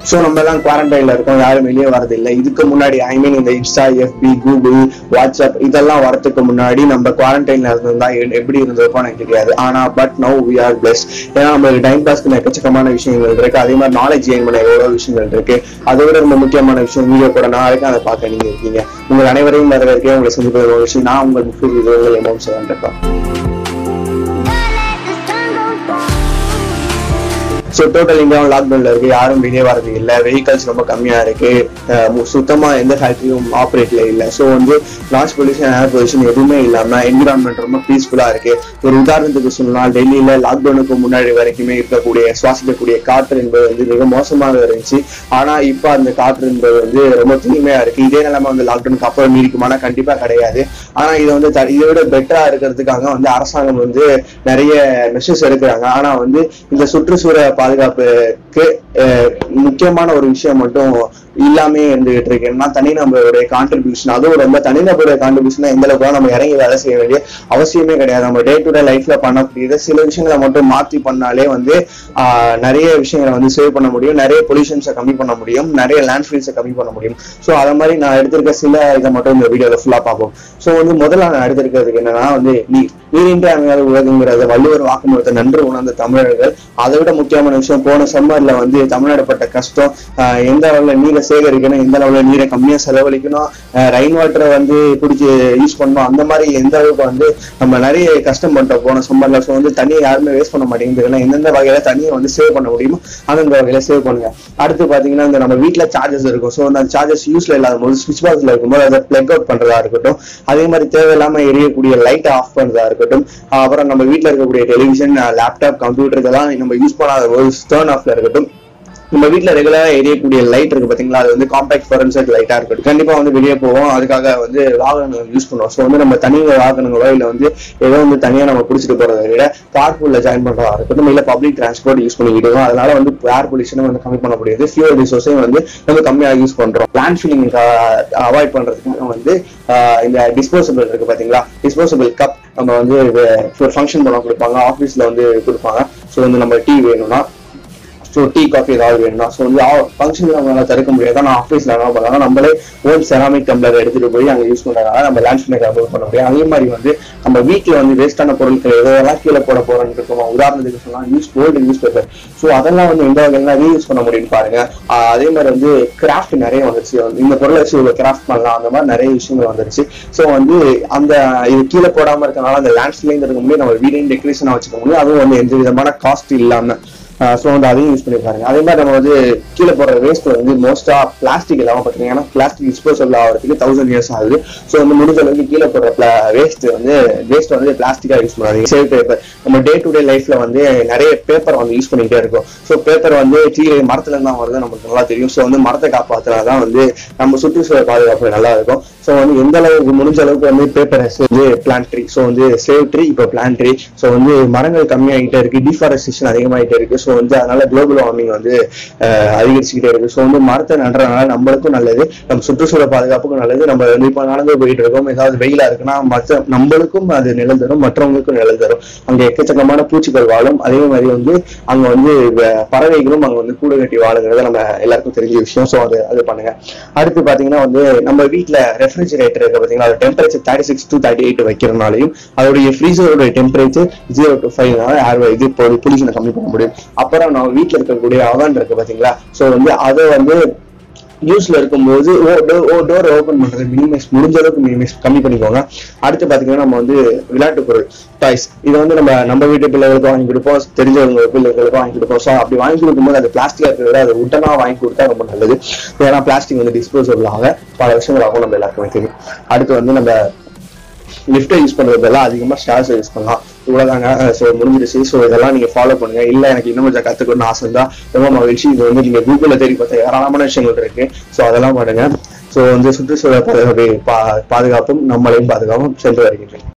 so நம்ம எல்லாம் குவாரண்டைன்ல இருக்கோம் யாரும் வெளியே வரது இல்லை இதுக்கு முன்னாடி ஐ மீன் இந்த இன்ஸ்டா எஃபி கூகுள் வாட்ஸ்அப் இதெல்லாம் வரதுக்கு முன்னாடி நம்ம குவாரண்டைன்ல இருந்திருந்தா எ- எப்படி இருந்திருப்போம் எனக்கு தெரியாது ஆனா but no we are best ஏன்னா நம்மளுக்கு டைம் பாஸ்க்கு எக்கச்சக்கமான விஷயங்கள் இருக்கு அதே மாதிரி நாலேஜ் கெயின் பண்ண எவ்வளவு விஷயங்கள் இருக்கு அதை விட ரொம்ப முக்கியமான விஷயம் வீடியோ கூட நான் வரைக்கும் அதை பார்க்க நீங்க இருக்கீங்க உங்கள் அனைவரையும் வரவேற்க உங்களை சந்திப்பது ஒரு விஷயம் நான் உங்கள் முக்கிய இது உங்கள் எமோம் செவன் இருக்கேன் ஸோ டோட்டல் இந்தியாவும் லாக்டவுன்ல இருக்கு யாரும் வெளியே வரது இல்லை வெஹிக்கல்ஸ் ரொம்ப கம்மியா இருக்கு அஹ் மு- சுத்தமா எந்த ஃபேக்டரியும் ஆப்ரேட்ல இல்லை ஸோ வந்து நாய்ஸ் பொல்யூஷன் ஏர் பொல்யூஷன் எதுவுமே இல்லாம என்விரான்மெண்ட் ரொம்ப பீஸ்ஃபுல்லா இருக்கு ஒரு உதாரணத்துக்கு சொல்லலாம் டெல்லியில லாக்டவுனுக்கு முன்னாடி வரைக்குமே இருக்கக்கூடிய சுவாசிக்கக்கூடிய காற்று என்பது வந்து மிக மோசமாக இருந்துச்சு ஆனா இப்போ அந்த காற்று என்பது வந்து ரொம்ப தூய்மையா இருக்கு இதே நிலைமை வந்து லாக்டவுனுக்கு அப்புறம் நீடிக்குமானா கண்டிப்பா கிடையாது ஆனா இது வந்து த- இதை விட பெட்டரா இருக்கிறதுக்காக வந்து அரசாங்கம் வந்து நிறைய மெஷர்ஸ் எடுக்கிறாங்க ஆனா வந்து இந்த சுற்றுச்சூழல் பாதுகாப்புக்கு அஹ், முக்கியமான ஒரு விஷயம் மட்டும் இல்லாமே இருந்துகிட்டு இருக்கு ஏன்னா தனிநபருடைய கான்ட்ரிபியூஷன் அதுவும் ரொம்ப தனிநபருடைய கான்ட்ரிபியூஷன் எந்த அளவுக்கு நம்ம இறங்கி வேலை செய்ய வேண்டிய அவசியமே கிடையாது நம்ம டே டு டே லைஃப்ல பண்ணக்கூடியது சில விஷயங்களை மட்டும் மாத்தி பண்ணாலே வந்து ஆஹ், நிறைய விஷயங்களை வந்து சேவ் பண்ண முடியும் நிறைய பொல்யூஷன்ஸை கம்மி பண்ண முடியும் நிறைய லேண்ட் ஃபீல்ஸை கம்மி பண்ண முடியும் ஸோ அதை மாதிரி நான் எடுத்திருக்க சில இதை மட்டும் இந்த வீடியோல ஃபுல்லா பார்ப்போம் ஸோ வந்து முதல்ல நான் எடுத்திருக்கிறதுக்கு என்னன்னா வந்து நீ நீரின்றி அமையாத உலகங்கிறத வள்ளுவர் வாக்குமூலத்தை நன்று உணர்ந்த தமிழர்கள் அதை விட முக்கியமான விஷயம் போன சம்மர்ல வந்து தமிழ்நாடு பட்ட கஷ்டம் ஆஹ் எந்த அளவுல நீரை சேகரிக்கணும் எந்த அளவுல நீரை கம்மியா செலவழிக்கணும் ரெயின் வாட்டரை வந்து பிடிச்சி யூஸ் பண்ணணும் அந்த மாதிரி எந்த அளவுக்கு வந்து நம்ம நிறைய கஷ்டம் பண்ணிட்டோம் போன சம்மர்ல ஸோ வந்து தண்ணியை யாருமே வேஸ்ட் பண்ண மாட்டேங்குது எந்தெந்த வகையில தண்ணியை வந்து சேவ் பண்ண முடியுமோ அந்தந்த வகையில சேவ் பண்ணுங்க அடுத்து பாத்தீங்கன்னா இந்த நம்ம வீட்ல சார்ஜஸ் இருக்கும் ஸோ அந்த சார்ஜஸ் யூஸ்ல இல்லாத போது ஸ்விட்ச் பாக்ஸ்ல இருக்கும்போது அதை பிளக் அவுட் பண்றதா இருக்கட்டும் அதே மாதிரி தேவையில்லாம எரியக்கூடிய லைட் ஆஃப் பண்றதா இருக்கட்டும் ஆஹ் அப்புறம் நம்ம வீட்ல இருக்கக்கூடிய டெலிவிஷன் லேப்டாப் கம்ப்யூட்டர் இதெல்லாம் நம்ம யூஸ் பண்ணாத போது டர்ன் ஆஃப்ல இருக்கட்டும் நம்ம வீட்ல ரெகுலரா எரியக்கூடிய லைட் இருக்கு பாத்தீங்களா அது வந்து காம்பாக்ட் ஃபோரன்சைட் லைட்டா இருக்கட்டும் கண்டிப்பா வந்து வெளியே போவோம் அதுக்காக வந்து வாகனங்கள் யூஸ் பண்ணுவோம் ஸோ வந்து நம்ம தனி வாகனங்களோ இல்ல வந்து ஏதோ வந்து தனியா நம்ம பிடிச்சிட்டு போறதை விட கார்பூல்ல ஜாயின் பண்றதா இருக்கட்டும் இல்ல பப்ளிக் டிரான்ஸ்போர்ட் யூஸ் பண்ணிக்கிட்டோம் அதனால வந்து ஏர் பொல்யூஷனும் வந்து கம்மி பண்ண முடியாது ஃபியூல் ரிசோர்ஸையும் வந்து நம்ம கம்மியா யூஸ் பண்றோம் பிளான் ஃபில்லிங் அவாய்ட் பண்றதுக்கு வந்து ஆஹ் இந்த டிஸ்போசபிள் இருக்கு பாத்தீங்களா டிஸ்போசபிள் கப் நம்ம வந்து ஒரு ஃபங்க்ஷன் பண்ண கொடுப்பாங்க ஆஃபீஸ்ல வந்து கொடுப்பாங்க ஸோ வந்து நம்ம டீ வேணும்னா ஸோ டீ காஃபி ஏதாவது வேணும்னா ஸோ வந்து ஃபங்க்ஷன்ல நம்மளால தடுக்க முடியாது ஆனால் ஆஃபீஸ்ல என்ன பண்ணலாம் நம்மளே ஓன் செராமிக் டம்ளர் எடுத்துட்டு போய் அங்கே யூஸ் பண்றதுனால நம்ம லேண்ட் ஃபினை கம்மி பண்ண முடியும் அதே மாதிரி வந்து நம்ம வீட்டில் வந்து வேஸ்டான பொருட்கள் எதெல்லாம் கீழே போட போறோம்னு இருக்கோம் உதாரணத்துக்கு சொல்லலாம் use old news paper so அதெல்லாம் வந்து எந்த வகையெல்லாம் ரீயூஸ் பண்ண முடியும்னு பாருங்க ஆஹ் அதே மாதிரி வந்து கிராஃப்ட் நிறைய வந்துருச்சு இந்த பொருளை வச்சு இவ்வளோ கிராஃப்ட் பண்ணலாம் அந்த மாதிரி நிறைய விஷயங்கள் வந்துருச்சு ஸோ வந்து அந்த இது கீழே போடாம இருக்கனால அந்த லேண்ட் ஃபில்லிங் இருக்க முடியும் நம்ம வீடையும் டெக்கரேஷனாக வச்சுக்க முடியும் அதுவும் வந்து எந்த விதமான காஸ்ட் இல்லாம ஸோ வந்து அதையும் யூஸ் பண்ணி பாருங்க அதே மாதிரி நம்ம வந்து கீழே போடுற வேஸ்ட் வந்து மோஸ்டா பிளாஸ்டிக் இல்லாமல் பார்த்தீங்கன்னா ஏன்னா பிளாஸ்டிக் டிஸ்போசபிள் ஆகிறதுக்கு தௌசண்ட் இயர்ஸ் ஆகுது ஸோ வந்து முடிஞ்ச அளவுக்கு கீழே போடுற வேஸ்ட் வந்து வேஸ்ட் வந்து பிளாஸ்டிக்காக யூஸ் பண்ணாதீங்க சேவ் பேப்பர் நம்ம டே டு டே லைஃப்ல வந்து நிறைய பேப்பர் வந்து யூஸ் பண்ணிக்கிட்டே இருக்கோம் ஸோ பேப்பர் வந்து கீழே மரத்துல இருந்து தான் வருது நமக்கு நல்லா தெரியும் ஸோ வந்து மரத்தை காப்பாற்றினா தான் வந்து நம்ம சுற்றுச்சூழல் பாதுகாப்பு நல்லா இருக்கும் ஸோ வந்து எந்த அளவுக்கு முடிஞ்ச அளவுக்கு வந்து பேப்பர் வந்து பிளான் ட்ரீ ஸோ வந்து சேவ் ட்ரீ இப்போ பிளான் ட்ரீ ஸோ வந்து மரங்கள் கம்மியாகிட்டே இருக்கு டிஃபாரஸ்டேஷன் அதிகமாகிட்டே இருக்கு ஸோ வந்து அதனால குளோபல் வார்மிங் வந்து அஹ், அதிகரிச்சுக்கிட்டே இருக்கு ஸோ வந்து மரத்தை நடுறதுனால நம்மளுக்கும் நல்லது நம்ம சுற்றுச்சூழல் பாதுகாப்புக்கும் நல்லது நம்ம வந்து இப்போ நடந்து போயிட்டு இருக்கோம் ஏதாவது வெயிலா இருக்குன்னா மற்ற நம்மளுக்கும் அது நிழல் தரும் மற்றவங்களுக்கும் நிழல் தரும் அங்க எக்கச்சக்கமான பூச்சிகள் வாழும் அதே மாதிரி வந்து அங்க வந்து வ- பறவைகளும் அங்க வந்து கூடு கட்டி வாழுங்கிறத நம்ம எல்லாருக்கும் தெரிஞ்ச விஷயம் ஸோ அது அது பண்ணுங்க அடுத்து பாத்தீங்கன்னா வந்து நம்ம வீட்ல ரெஃப்ரிஜரேட்டர் இருக்கு பாத்தீங்களா அது temperature thirty six to thirty eight வைக்கிறனாலையும் அதோடைய ஃப்ரீசரோட temperature zero to five air இது பொல்யூஷனை கம்மி பண்ண முடியும் அப்புறம் நம்ம வீட்ல இருக்கக்கூடிய அவன் இருக்கு பாத்தீங்களா ஸோ வந்து அதை வந்து யூஸ்ல இருக்கும்போது டோர் ஓபன் பண்றது மினிமைஸ் முடிஞ்ச அளவுக்கு மினிமைஸ் கம்மி பண்ணிக்கோங்க அடுத்து பாத்தீங்கன்னா நம்ம வந்து விளையாட்டு பொருள் டாய்ஸ் இது வந்து நம்ம நம்ம வீட்டு பிள்ளைகளுக்கு வாங்கி கொடுப்போம் தெரிஞ்சவங்க பிள்ளைகளுக்கு வாங்கி கொடுப்போம் ஸோ அப்படி வாங்கி கொடுக்கும்போது அது பிளாஸ்டிக்கா இருக்கிறத விட அது உட்டனா வாங்கி கொடுத்தா ரொம்ப நல்லது ஏன்னா பிளாஸ்டிக் வந்து டிஸ்போசபிள் ஆக பல விஷயங்கள் ஆகும் நம்ம எல்லாருக்குமே தெரியும் அடுத்து வந்து நம்ம லிஃப்ட்டை யூஸ் பண்றதெல்லாம் அதிகமா ஸ்டார்ஸ் யூஸ் பண்ணலாம் இவ்வளவுதாங்க ஸோ முடிஞ்சிருச்சு ஸோ இதெல்லாம் நீங்க ஃபாலோ பண்ணுங்க இல்ல எனக்கு இன்னும் கொஞ்சம் கத்துக்கணும்னு ஆசை இருந்தா ரொம்ப மகிழ்ச்சி இது வந்து நீங்க கூகுள்ல தேடி பார்த்தா ஏராளமான விஷயங்கள் இருக்கு ஸோ அதெல்லாம் பண்ணுங்க ஸோ வந்து சுற்றுச்சூழல் பாதுகாப்பு பா- பாதுகாப்பும் நம்மளையும் பாதுகாப்பும் சென்று வருகின்றன